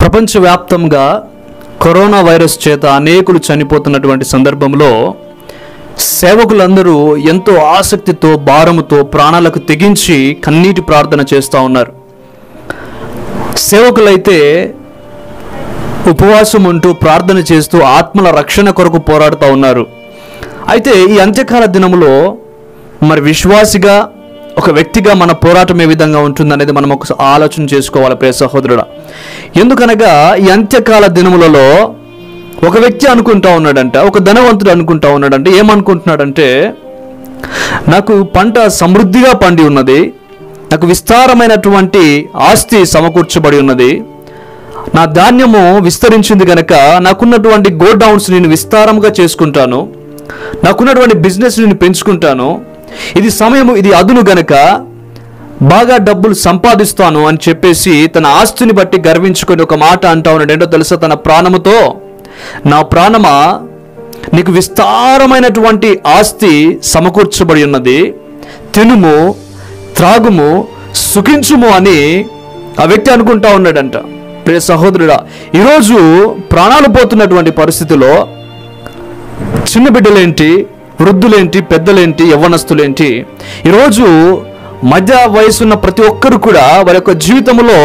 ప్రపంచవ్యాప్తంగా corona virus చేత అనేకులు చనిపోతున్నటువంటి సందర్భంలో సేవకులందరూ ఎంతో ఆసక్తితో భారముతో ప్రాణాలకు తెగించి కన్నీటి ప్రార్థన చేస్తూ ఉన్నారు సేవకులైతే ఉపవాసం ఉంటూ ప్రార్థన చేస్తూ ఆత్మల రక్షణ కొరకు పోరాడుతూ ఉన్నారు అయితే ఈ అంత్యకాల దినములో మరి విశ్వాసిగా ఒక వ్యక్తిగా మన పోరాటం ఏ విధంగా ఉంటుందనేది మనం ఒక ఆలోచన చేసుకోవాలి ప్రియ సహోదరుడా ఎందుకనగా ఈ అంత్యకాల దినములలో ఒక వ్యక్తి అనుకుంటా ఉన్నాడంట ఒక ధనవంతుడు అనుకుంటా ఉన్నాడంటే ఏమనుకుంటున్నాడంటే నాకు పంట సమృద్ధిగా పండి ఉన్నది నాకు విస్తారమైనటువంటి ఆస్తి సమకూర్చబడి ఉన్నది నా ధాన్యము విస్తరించింది గనక నాకున్నటువంటి గోడౌన్స్ నేను విస్తారంగా చేసుకుంటాను నాకున్నటువంటి బిజినెస్ నేను పెంచుకుంటాను ఇది సమయము ఇది అదును గనక బాగా డబ్బులు సంపాదిస్తాను అని చెప్పేసి తన ఆస్తిని బట్టి గర్వించుకొని ఒక మాట అంటా ఉన్నాడు ఏంటో తెలుసా తన ప్రాణముతో నా ప్రాణమా నీకు విస్తారమైనటువంటి ఆస్తి సమకూర్చబడి ఉన్నది తినుము త్రాగుము సుఖించుము అని ఆ వ్యక్తి అనుకుంటా ఉన్నాడంట ప్రియ సహోదరుడా ఈరోజు ప్రాణాలు పోతున్నటువంటి పరిస్థితిలో చిన్న బిడ్డలేంటి వృద్ధులేంటి పెద్దలేంటి యవ్వనస్తులేంటి ఈరోజు మధ్య వయసున్న ప్రతి ఒక్కరు కూడా వారి యొక్క జీవితంలో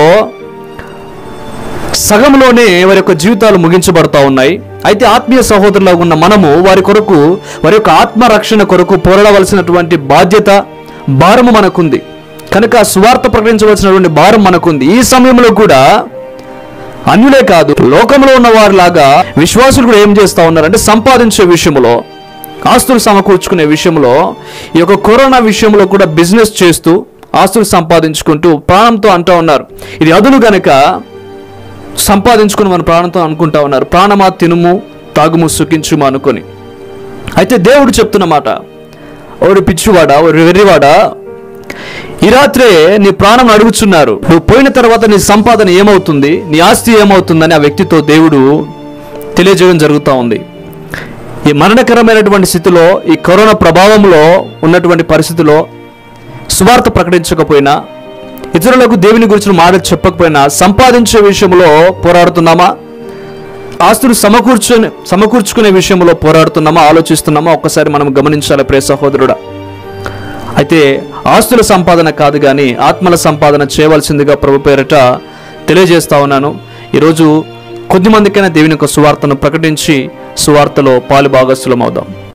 సగంలోనే వారి యొక్క జీవితాలు ముగించబడతా ఉన్నాయి అయితే ఆత్మీయ సహోదరులా ఉన్న మనము వారి కొరకు వారి యొక్క ఆత్మరక్షణ కొరకు పోరాడవలసినటువంటి బాధ్యత భారము మనకుంది కనుక సువార్త ప్రకటించవలసినటువంటి భారం మనకుంది ఈ సమయంలో కూడా అన్యులే కాదు లోకంలో ఉన్న వారిలాగా విశ్వాసులు కూడా ఏం చేస్తా ఉన్నారంటే సంపాదించే విషయంలో ఆస్తులు సమకూర్చుకునే విషయంలో ఈ యొక్క కరోనా విషయంలో కూడా బిజినెస్ చేస్తూ ఆస్తులు సంపాదించుకుంటూ ప్రాణంతో అంటూ ఉన్నారు ఇది అదును గనక సంపాదించుకుని మన ప్రాణంతో అనుకుంటా ఉన్నారు ప్రాణమా తినుము తాగుము సుఖించుము అనుకొని అయితే దేవుడు చెప్తున్న మాట ఓరి పిచ్చివాడా ఓరి వెర్రివాడా ఈ రాత్రే నీ ప్రాణం అడుగుచున్నారు నువ్వు పోయిన తర్వాత నీ సంపాదన ఏమవుతుంది నీ ఆస్తి ఏమవుతుందని ఆ వ్యక్తితో దేవుడు తెలియజేయడం జరుగుతూ ఉంది ఈ మరణకరమైనటువంటి స్థితిలో ఈ కరోనా ప్రభావంలో ఉన్నటువంటి పరిస్థితిలో సువార్త ప్రకటించకపోయినా ఇతరులకు దేవుని గురించిన మాట చెప్పకపోయినా సంపాదించే విషయంలో పోరాడుతున్నామా ఆస్తులు సమకూర్చుని సమకూర్చుకునే విషయంలో పోరాడుతున్నామా ఆలోచిస్తున్నామా ఒక్కసారి మనం గమనించాలి ప్రియ సహోదరుడా అయితే ఆస్తుల సంపాదన కాదు కానీ ఆత్మల సంపాదన చేయవలసిందిగా ప్రభు పేరట తెలియజేస్తా ఉన్నాను ఈరోజు కొద్దిమందికైనా దేవుని యొక్క సువార్తను ప్రకటించి సువార్తలో పాలు భాగస్థులం అవుదాం